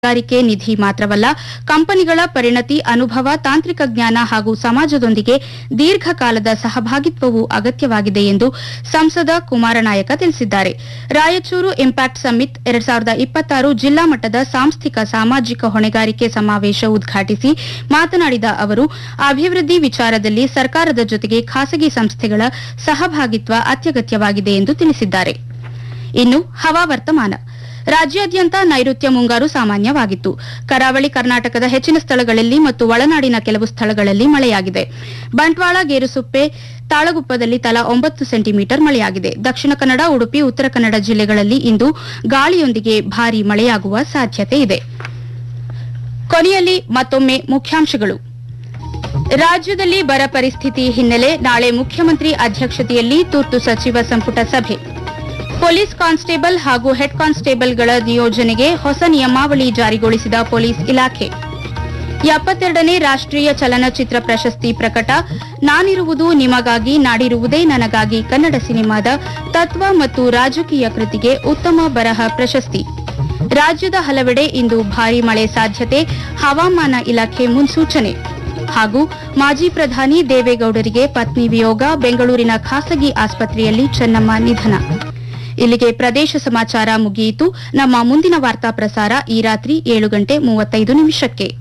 ಹೊಣೆಗಾರಿಕೆ ನಿಧಿ ಮಾತ್ರವಲ್ಲ ಕಂಪನಿಗಳ ಪರಿಣತಿ ಅನುಭವ ತಾಂತ್ರಿಕ ಜ್ಞಾನ ಹಾಗೂ ಸಮಾಜದೊಂದಿಗೆ ದೀರ್ಘಕಾಲದ ಸಹಭಾಗಿತ್ವವು ಅಗತ್ಯವಾಗಿದೆ ಎಂದು ಸಂಸದ ಕುಮಾರನಾಯಕ ತಿಳಿಸಿದ್ದಾರೆ ರಾಯಚೂರು ಇಂಪ್ಯಾಕ್ಟ್ ಸಮ್ಮಿಟ್ ಎರಡ್ ಸಾವಿರದ ಇಪ್ಪತ್ತಾರು ಜಿಲ್ಲಾ ಮಟ್ಟದ ಸಾಂಸ್ಥಿಕ ಸಾಮಾಜಿಕ ಹೊಣೆಗಾರಿಕೆ ಸಮಾವೇಶ ಉದ್ಘಾಟಿಸಿ ಮಾತನಾಡಿದ ಅವರು ಅಭಿವೃದ್ಧಿ ವಿಚಾರದಲ್ಲಿ ಸರ್ಕಾರದ ಜೊತೆಗೆ ಖಾಸಗಿ ಸಂಸ್ಥೆಗಳ ಸಹಭಾಗಿತ್ವ ಅತ್ಯಗತ್ಯವಾಗಿದೆ ಎಂದು ತಿಳಿಸಿದ್ದಾರೆ ಇನ್ನು ಹವಾವರ್ತಮಾನ ರಾಜ್ಯಾದ್ಯಂತ ನೈಋತ್ಯ ಮುಂಗಾರು ಸಾಮಾನ್ಯವಾಗಿತ್ತು ಕರಾವಳಿ ಕರ್ನಾಟಕದ ಹೆಚ್ಚಿನ ಸ್ಥಳಗಳಲ್ಲಿ ಮತ್ತು ಒಳನಾಡಿನ ಕೆಲವು ಸ್ಥಳಗಳಲ್ಲಿ ಮಳೆಯಾಗಿದೆ ಬಂಟ್ವಾಳ ಗೇರುಸುಪ್ಪೆ ತಾಳಗುಪ್ಪದಲ್ಲಿ ತಲಾ ಒಂಬತ್ತು ಸೆಂಟಿಮೀಟರ್ ಮಳೆಯಾಗಿದೆ ದಕ್ಷಿಣ ಕನ್ನಡ ಉಡುಪಿ ಉತ್ತರ ಕನ್ನಡ ಜಿಲ್ಲೆಗಳಲ್ಲಿ ಇಂದು ಗಾಳಿಯೊಂದಿಗೆ ಭಾರೀ ಮಳೆಯಾಗುವ ಸಾಧ್ಯತೆ ಇದೆ ಕೊನೆಯಲ್ಲಿ ಮತ್ತೊಮ್ಮೆ ಮುಖ್ಯಾಂಶಗಳು ರಾಜ್ಯದಲ್ಲಿ ಬರ ಪರಿಸ್ಥಿತಿ ಹಿನ್ನೆಲೆ ನಾಳೆ ಮುಖ್ಯಮಂತ್ರಿ ಅಧ್ಯಕ್ಷತೆಯಲ್ಲಿ ತುರ್ತು ಸಚಿವ ಸಂಪುಟ ಸಭೆ ಪೊಲೀಸ್ ಕಾನ್ಸ್ಟೇಬಲ್ ಹಾಗೂ ಹೆಡ್ ಕಾನ್ಸ್ಟೇಬಲ್ಗಳ ನಿಯೋಜನೆಗೆ ಹೊಸ ನಿಯಮಾವಳಿ ಜಾರಿಗೊಳಿಸಿದ ಪೊಲೀಸ್ ಇಲಾಖೆ ಎಪ್ಪತ್ತೆರಡನೇ ರಾಷ್ಟ್ರೀಯ ಚಲನಚಿತ್ರ ಪ್ರಶಸ್ತಿ ಪ್ರಕಟ ನಾನಿರುವುದು ನಿಮಗಾಗಿ ನಾಡಿರುವುದೇ ನನಗಾಗಿ ಕನ್ನಡ ಸಿನಿಮಾದ ತತ್ವ ಮತ್ತು ರಾಜಕೀಯ ಕೃತಿಗೆ ಉತ್ತಮ ಬರಹ ಪ್ರಶಸ್ತಿ ರಾಜ್ಯದ ಹಲವೆಡೆ ಇಂದು ಭಾರೀ ಮಳೆ ಸಾಧ್ಯತೆ ಹವಾಮಾನ ಇಲಾಖೆ ಮುನ್ಸೂಚನೆ ಹಾಗೂ ಮಾಜಿ ಪ್ರಧಾನಿ ದೇವೇಗೌಡರಿಗೆ ಪತ್ನಿ ವಿಯೋಗ ಬೆಂಗಳೂರಿನ ಖಾಸಗಿ ಆಸ್ಪತ್ರೆಯಲ್ಲಿ ಚೆನ್ನಮ್ಮ ನಿಧನ ಇಲ್ಲಿಗೆ ಪ್ರದೇಶ ಸಮಾಚಾರ ಮುಗಿಯಿತು ನಮ್ಮ ಮುಂದಿನ ವಾರ್ತಾ ಪ್ರಸಾರ ಈ ರಾತ್ರಿ ಏಳು ಗಂಟೆ ಮೂವತ್ತೈದು ನಿಮಿಷಕ್ಕೆ